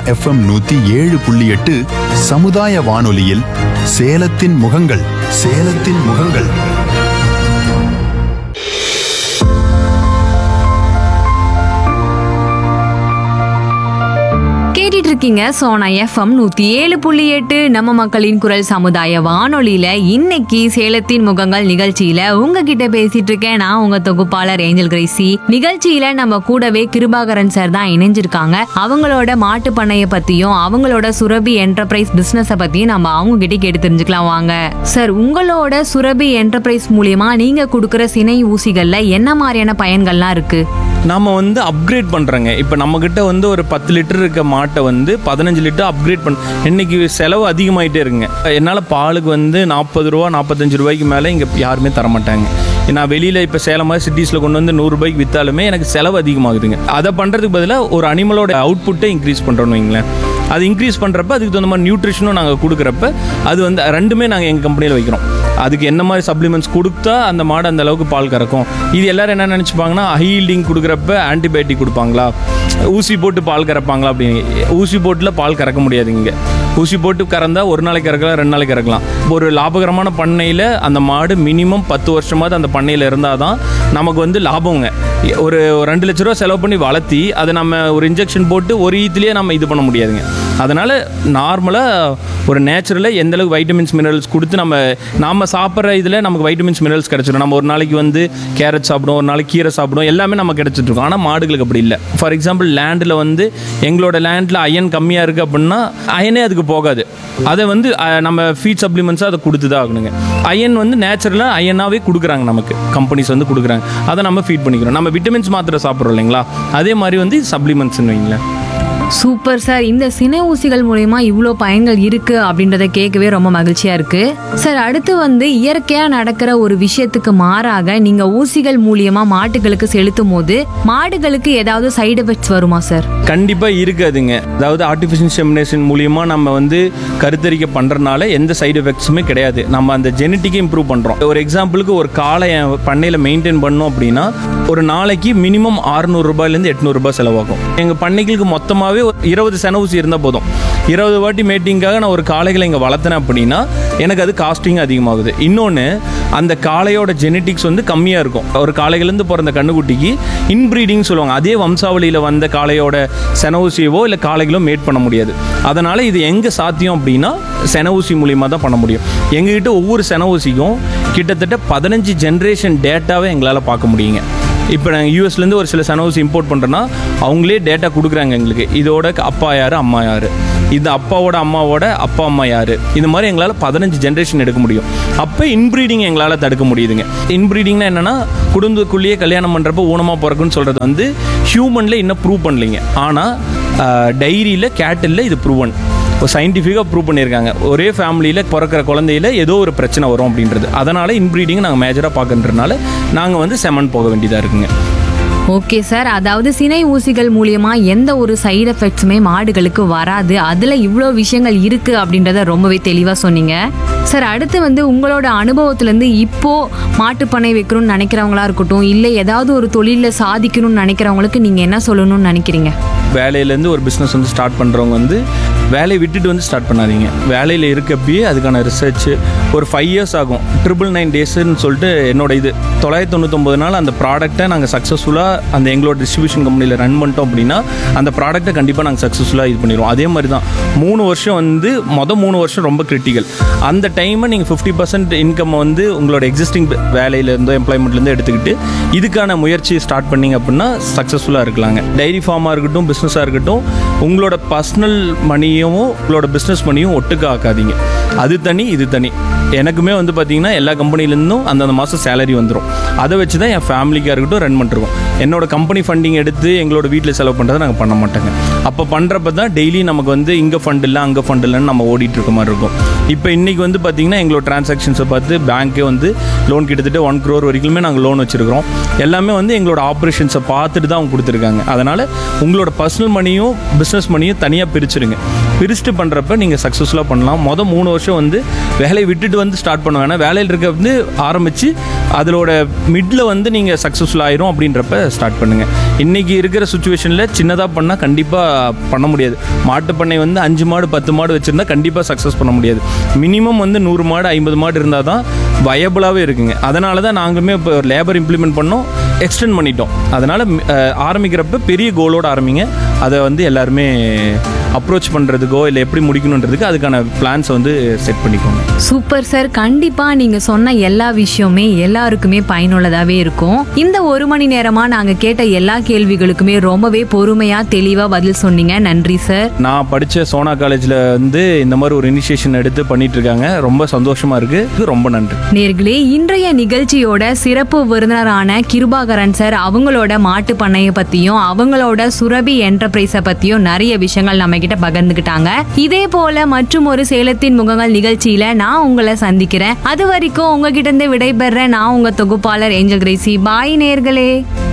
FM நூத்தி ஏழு புள்ளி எட்டு சமுதாய வானொலியில் சேலத்தின் முகங்கள் சேலத்தின் முகங்கள் கேட்டுட்டு இருக்கீங்க சோனா எஃப்எம் நூத்தி ஏழு புள்ளி எட்டு நம்ம மக்களின் குரல் சமுதாய வானொலியில இன்னைக்கு சேலத்தின் முகங்கள் நிகழ்ச்சியில உங்ககிட்ட பேசிட்டு இருக்கேன் நான் உங்க தொகுப்பாளர் ஏஞ்சல் கிரேசி நிகழ்ச்சியில நம்ம கூடவே கிருபாகரன் சார் தான் இணைஞ்சிருக்காங்க அவங்களோட மாட்டு பண்ணைய பத்தியும் அவங்களோட சுரபி என்டர்பிரைஸ் பிசினஸ பத்தியும் நம்ம அவங்க கிட்ட கேட்டு தெரிஞ்சுக்கலாம் வாங்க சார் உங்களோட சுரபி என்டர்பிரைஸ் மூலியமா நீங்க கொடுக்குற சினை ஊசிகள்ல என்ன மாதிரியான பயன்கள்லாம் இருக்கு நம்ம வந்து அப்கிரேட் பண்ணுறோங்க இப்போ நம்மக்கிட்ட வந்து ஒரு பத்து லிட்டர் இருக்க மாட்டை வந்து பதினஞ்சு லிட்டர் அப்கிரேட் பண்ண இன்னைக்கு செலவு அதிகமாயிட்டே இருக்குங்க என்னால் பாலுக்கு வந்து நாற்பது ரூபா நாற்பத்தஞ்சு ரூபாய்க்கு மேலே இங்கே யாருமே தர மாட்டாங்க நான் வெளியில் இப்போ சேலம் மாதிரி சிட்டிஸில் கொண்டு வந்து நூறுரூபாய்க்கு விற்றாலுமே எனக்கு செலவு அதிகமாகுதுங்க அதை பண்ணுறதுக்கு பதிலாக ஒரு அனிமலோட அவுட்புட்டை இன்க்ரீஸ் பண்ணுறோன்னு வைங்களேன் அது இன்க்ரீஸ் பண்ணுறப்ப அதுக்கு தகுந்த மாதிரி நியூட்ரிஷனும் நாங்கள் கொடுக்குறப்ப அது வந்து ரெண்டுமே நாங்கள் எங்கள் கம்பெனியில் வைக்கிறோம் அதுக்கு என்ன மாதிரி சப்ளிமெண்ட்ஸ் கொடுத்தா அந்த மாடு அந்த அளவுக்கு பால் கறக்கும் இது எல்லாரும் என்ன நினச்சிப்பாங்கன்னா ஹீல்டிங் கொடுக்குறப்ப ஆன்டிபயோட்டிக் கொடுப்பாங்களா ஊசி போட்டு பால் கறப்பாங்களா அப்படின்னு ஊசி போட்டில் பால் கறக்க முடியாது இங்கே ஊசி போட்டு கறந்தா ஒரு நாளைக்கு கறக்கலாம் ரெண்டு நாளைக்கு கறக்கலாம் ஒரு லாபகரமான பண்ணையில் அந்த மாடு மினிமம் பத்து வருஷமாவது அந்த பண்ணையில் இருந்தால் தான் நமக்கு வந்து லாபங்க ஒரு ரெண்டு லட்ச ரூபா செலவு பண்ணி வளர்த்தி அதை நம்ம ஒரு இன்ஜெக்ஷன் போட்டு ஒரு ஈத்துலேயே நம்ம இது பண்ண முடியாதுங்க அதனால் நார்மலாக ஒரு நேச்சுரலாக எந்த அளவுக்கு வைட்டமின்ஸ் மினரல்ஸ் கொடுத்து நம்ம நாம் சாப்பிட்ற இதில் நமக்கு வைட்டமின்ஸ் மினரல்ஸ் கிடச்சிடும் நம்ம ஒரு நாளைக்கு வந்து கேரட் சாப்பிடுவோம் ஒரு நாளைக்கு கீரை சாப்பிடுவோம் எல்லாமே நம்ம கிடச்சிட்டு இருக்கோம் ஆனால் மாடுகளுக்கு அப்படி இல்லை ஃபார் எக்ஸாம்பிள் லேண்டில் வந்து எங்களோட லேண்டில் அயன் கம்மியாக இருக்குது அப்படின்னா அயனே அதுக்கு போகாது அதை வந்து அஹ், நம்ம ஃபீட் சப்ளிமெண்ட்ஸாக அதை கொடுத்து தான் ஆகணுங்க அயன் வந்து நேச்சுரலாக அயனாகவே கொடுக்குறாங்க நமக்கு கம்பெனிஸ் வந்து கொடுக்குறாங்க அதை நம்ம ஃபீட் பண்ணிக்கிறோம் நம்ம விட்டமின்ஸ் மாத்திரை சாப்பிட்றோம் இல்லைங்களா அதே மாதிரி வந்து சப்ளிமெண்ட்ஸ்னு வைங்களேன் சூப்பர் சார் இந்த சினை ஊசிகள் மூலயமா இவ்வளோ பயன்கள் இருக்கு அப்படின்றத கேட்கவே ரொம்ப மகிழ்ச்சியா இருக்கு சார் அடுத்து வந்து இயற்கையா நடக்கிற ஒரு விஷயத்துக்கு மாறாக நீங்க ஊசிகள் மூலியமா மாட்டுகளுக்கு செலுத்தும் போது மாடுகளுக்கு ஏதாவது சைடு எஃபெக்ட்ஸ் வருமா சார் கண்டிப்பாக இருக்காதுங்க அதாவது ஆர்டிஃபிஷியல் செமினேஷன் மூலியமாக நம்ம வந்து கருத்தரிக்கை பண்ணுறதுனால எந்த சைடு எஃபெக்ட்ஸுமே கிடையாது நம்ம அந்த ஜெனட்டிக்கை இம்ப்ரூவ் பண்ணுறோம் ஒரு எக்ஸாம்பிளுக்கு ஒரு காளை என் பண்ணையில் மெயின்டைன் பண்ணோம் அப்படின்னா ஒரு நாளைக்கு மினிமம் ரூபாயிலேருந்து எட்நூறுபா செலவாகும் எங்கள் பண்ணைகளுக்கு மொத்தமாகவே இருபது சென ஊசி இருந்தால் போதும் இருபது வாட்டி மேட்டிங்காக நான் ஒரு காளைகளை இங்கே வளர்த்தேன் அப்படின்னா எனக்கு அது காஸ்டிங் அதிகமாகுது இன்னொன்று அந்த காளையோட ஜெனட்டிக்ஸ் வந்து கம்மியாக இருக்கும் ஒரு காளைகள்லேருந்து பிறந்த கண்ணுக்குட்டிக்கு இன்ப்ரீடிங் சொல்லுவாங்க அதே வம்சாவளியில் வந்த காளையோட சென ஊசியவோ இல்லை காளைகளோ மேட் பண்ண முடியாது அதனால் இது எங்கே சாத்தியம் அப்படின்னா சென ஊசி மூலியமாக தான் பண்ண முடியும் எங்ககிட்ட ஒவ்வொரு சென ஊசிக்கும் கிட்டத்தட்ட பதினஞ்சு ஜென்ரேஷன் டேட்டாவை எங்களால் பார்க்க முடியுங்க இப்போ நாங்கள் யூஎஸ்லேருந்து ஒரு சில சனவுஸ் இம்போர்ட் பண்ணுறோன்னா அவங்களே டேட்டா கொடுக்குறாங்க எங்களுக்கு இதோட அப்பா யார் அம்மா யார் இந்த அப்பாவோட அம்மாவோட அப்பா அம்மா யார் இந்த மாதிரி எங்களால் பதினஞ்சு ஜென்ரேஷன் எடுக்க முடியும் அப்போ இன்ப்ரீடிங் எங்களால் தடுக்க முடியுதுங்க இன்ப்ரீடிங்னா என்னென்னா குடும்பத்துக்குள்ளேயே கல்யாணம் பண்ணுறப்போ ஊனமாக பிறக்குன்னு சொல்கிறது வந்து ஹியூமனில் இன்னும் ப்ரூவ் பண்ணலைங்க ஆனால் டைரியில் கேட்டில் இது ப்ரூவன் இப்போ சயின்டிஃபிக்காக ப்ரூவ் பண்ணியிருக்காங்க ஒரே ஃபேமிலியில் பிறக்கிற குழந்தையில ஏதோ ஒரு பிரச்சனை வரும் அப்படின்றது அதனால் இன்ப்ரீடிங் நாங்கள் மேஜராக பார்க்கறதுனால நாங்கள் வந்து செமன் போக வேண்டியதாக இருக்குங்க ஓகே சார் அதாவது சினை ஊசிகள் மூலியமா எந்த ஒரு சைடு எஃபெக்ட்ஸுமே மாடுகளுக்கு வராது அதுல இவ்வளோ விஷயங்கள் இருக்கு அப்படின்றத ரொம்பவே தெளிவா சொன்னீங்க சார் அடுத்து வந்து உங்களோட அனுபவத்துல இருந்து இப்போ மாட்டுப்பண்ணை வைக்கணும்னு நினைக்கிறவங்களா இருக்கட்டும் இல்லை ஏதாவது ஒரு தொழில சாதிக்கணும்னு நினைக்கிறவங்களுக்கு நீங்க என்ன சொல்லணும்னு நினைக்கிறீங்க வேலையிலேருந்து ஒரு பிஸ்னஸ் வந்து ஸ்டார்ட் பண்ணுறவங்க வந்து வேலையை விட்டுட்டு வந்து ஸ்டார்ட் பண்ணாதீங்க வேலையில் இருக்கப்பயே அதுக்கான ரிசர்ச் ஒரு ஃபைவ் இயர்ஸ் ஆகும் ட்ரிபிள் நைன் டேஸ்ன்னு சொல்லிட்டு என்னோட இது தொள்ளாயிரத்தி தொண்ணூத்தொம்பது நாள் அந்த ப்ராடக்ட்டை நாங்கள் சக்ஸஸ்ஃபுல்லாக அந்த எங்களோட டிஸ்ட்ரிபியூஷன் கம்பெனியில் ரன் பண்ணிட்டோம் அப்படின்னா அந்த ப்ராடக்ட்டை கண்டிப்பாக நாங்கள் சக்ஸஸ்ஃபுல்லாக இது பண்ணிடுவோம் அதே மாதிரி தான் மூணு வருஷம் வந்து மொதல் மூணு வருஷம் ரொம்ப கிரிட்டிக்கல் அந்த டைமை நீங்கள் ஃபிஃப்டி பர்சன்ட் இன்கம் வந்து உங்களோட எக்ஸிஸ்டிங் வேலையிலேருந்தோ எம்ப்ளாய்மெண்ட்லேருந்தோ எடுத்துக்கிட்டு இதுக்கான முயற்சி ஸ்டார்ட் பண்ணீங்க அப்படின்னா சக்ஸஸ்ஃபுல்லாக இருக்கலாங்க டைரி ஃபார்மாக இருக்கட்டும் பிஸ்னஸாக இருக்கட்டும் உங்களோட பர்சனல் மணியும் உங்களோட பிஸ்னஸ் மணியும் ஒட்டுக்க ஆக்காதீங்க அது தனி இது தனி எனக்குமே வந்து பார்த்தீங்கன்னா எல்லா கம்பெனிலேருந்தும் அந்தந்த மாதம் சேலரி வந்துடும் அதை வச்சு தான் என் ஃபேமிலிக்காக இருக்கட்டும் ரன் பண்ணிருக்கோம் என்னோட கம்பெனி ஃபண்டிங் எடுத்து எங்களோட வீட்டில் செலவு பண்ணுறதை நாங்கள் பண்ண மாட்டோங்க அப்போ பண்ணுறப்ப தான் டெய்லி நமக்கு வந்து இங்கே ஃபண்ட் இல்லை அங்கே ஃபண்ட் இல்லைன்னு நம்ம ஓடிட்டு இருக்க மாதிரி இருக்கும் இப்போ இன்றைக்கி வந்து பார்த்தீங்கன்னா எங்களோட டிரான்சாக்ஷன்ஸை பார்த்து பேங்க்கே வந்து லோன் கிட்டத்தட்ட ஒன் க்ரோர் வரைக்குமே நாங்கள் லோன் வச்சுருக்கிறோம் எல்லாமே வந்து எங்களோட ஆப்ரேஷன்ஸை பார்த்துட்டு தான் அவங்க கொடுத்துருக்காங்க அதனால் உங்களோட பர்சனல் மணியும் பிஸ்னஸ் மணியும் தனியாக பிரிச்சுடுங்க பிரிச்சுட்டு பண்ணுறப்ப நீங்கள் சக்ஸஸ்ஃபுல்லாக பண்ணலாம் மொதல் மூணு வருஷம் வந்து வேலையை விட்டுட்டு வந்து ஸ்டார்ட் பண்ண வேணாம் வேலையில் இருக்க வந்து ஆரம்பித்து அதோட மிடில் வந்து நீங்கள் சக்ஸஸ்ஃபுல் ஆயிரும் அப்படின்றப்ப ஸ்டார்ட் பண்ணுங்கள் இன்றைக்கி இருக்கிற சுச்சுவேஷனில் சின்னதாக பண்ணால் கண்டிப்பாக பண்ண முடியாது மாட்டு பண்ணை வந்து அஞ்சு மாடு பத்து மாடு வச்சுருந்தா கண்டிப்பாக சக்ஸஸ் பண்ண முடியாது மினிமம் வந்து நூறு மாடு ஐம்பது மாடு இருந்தால் தான் வயபிளாகவே இருக்குங்க அதனால தான் நாங்களுமே இப்போ லேபர் இம்ப்ளிமெண்ட் பண்ணோம் எக்ஸ்டெண்ட் பண்ணிட்டோம் அதனால் ஆரம்பிக்கிறப்ப பெரிய கோலோட ஆரம்பிங்க அதை வந்து எல்லாருமே அப்ரோச் பண்ணுறதுக்கோ இல்லை எப்படி முடிக்கணுன்றதுக்கு அதுக்கான பிளான்ஸை வந்து செட் பண்ணிக்கோங்க சூப்பர் சார் கண்டிப்பா நீங்க சொன்ன எல்லா விஷயமே எல்லாருக்குமே பயனுள்ளதாவே இருக்கும் இந்த ஒரு மணி நேரமா நாங்க கேட்ட எல்லா கேள்விகளுக்குமே ரொம்பவே பொறுமையா தெளிவா பதில் சொன்னீங்க நன்றி சார் நான் படித்த சோனா காலேஜில் வந்து இந்த மாதிரி ஒரு இனிஷியேஷன் எடுத்து பண்ணிட்டு இருக்காங்க ரொம்ப சந்தோஷமாக இருக்குது ரொம்ப நன்றி நேர்களே இன்றைய நிகழ்ச்சியோட சிறப்பு விருந்தினரான கிருபாகரன் சார் அவங்களோட மாட்டு பண்ணைய பத்தியும் அவங்களோட சுரபி என்டர்பிரைஸ பத்தியும் நிறைய விஷயங்கள் நம்ம கிட்ட பகிர்ந்துக்கிட்டாங்க இதே போல மற்றும் ஒரு சேலத்தின் முகங்கள் நிகழ்ச்சியில நான் உங்களை சந்திக்கிறேன் அது வரைக்கும் உங்ககிட்ட இருந்து விடைபெற நான் உங்க தொகுப்பாளர் ஏஞ்சல் கிரேசி பாய் நேர்களே